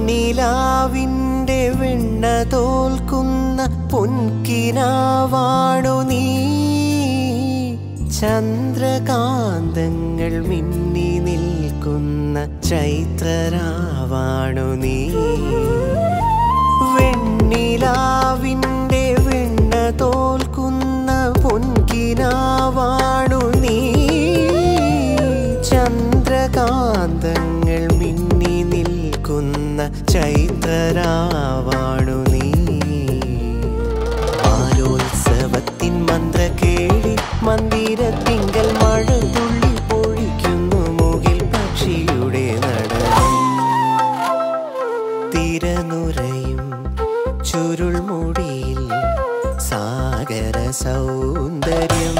വെണ്ണിലാവിൻ്റെ വെണ്ണ തോൽക്കുന്ന പൊൻകിനാവാണു നീ ചന്ദ്രകാന്തങ്ങൾ മിന്നി നിൽക്കുന്ന ചൈത്രരാവാണു നീ വെണ്ണിലാവിൻ്റെ വെണ്ണ തോൽക്കുന്ന പൊൻകിനാവാണു നീ ചന്ദ്രകാന്തങ്ങൾ മിന്നി നിൽക്കുന്ന ചൈത്രരാവാണു നീ ആരോത്സവത്തിൻ മന്ത്രകേളി മന്ദിരത്തിങ്കൽ മഴ തുള്ളി പൊഴിക്കുന്നു മുകിൽ പക്ഷിയുടെ നടനം തിരനുരയും ചുരുൾമുടിയിൽ സാഗര സൗന്ദര്യം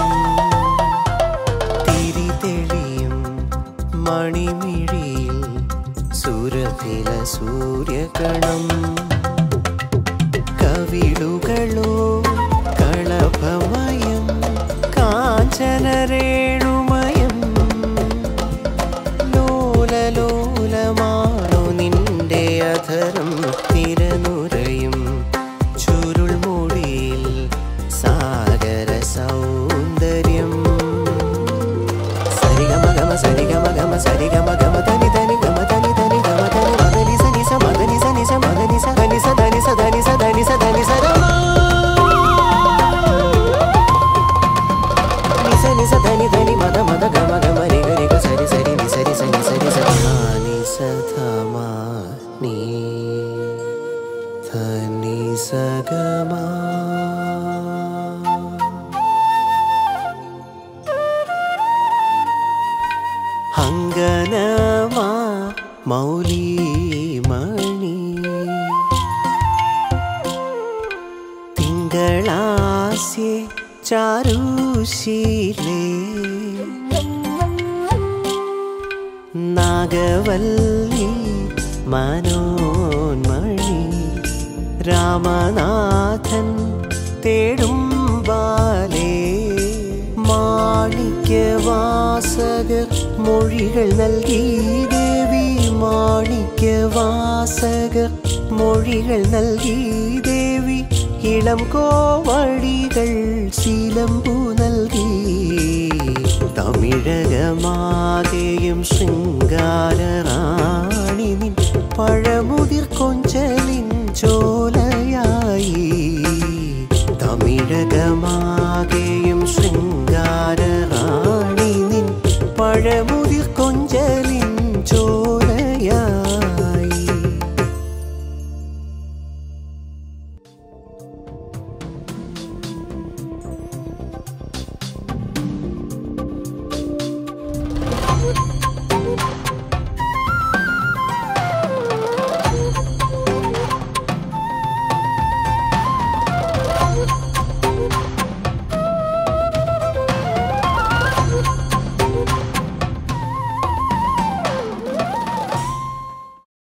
തിരിതെളിയും മണിമിഴിയിൽ സുരഭില സൂര്യകണം കവിളുകളോ കളഭമയം കാഞ്ചനരേണുമയം ലോലലോലമാണു നിന്റെ അധരം തിരനുരയും ചുരുൾമുടിയിൽ സാഗര സൗന്ദര്യം സരിഗമഗമ സരിഗമഗമ സരിഗമഗമ തനി തനി ഗമ തനി തനി ഗമ തനി മദനി സനി സ മദനി സനി സ മദനി സ ധനി സ ധനി സ ധനി സ ധനി സ ധനി സ രമ നി സ നി സ ധനി ധനി മദ മദ ഗമ ഗമ രി ഗ രി ഗ സരി സരി നി സരി സനി സരി സ നി സ ധ മ നി ധനി സ ഗ മ അങ്കനമാ മൗലിമണി തിങ്കളാസ്യേ ചാരുശീലേ നാഗവല്ലി മനോന്മണി രാമനാഥൻ തേടും ബാലേ മാണിക്യവാസകർ മൊഴികൾ നൽകി ദേവി മാണിക്യവാസകർ മൊഴികൾ നൽകി ദേവി ഇളം കോവടികൾ ശീലമ്പു നൽകി തമിഴകമാകെയും ശൃംഗാരറാണി നിൻ പഴമുതിർ കൊഞ്ചൽ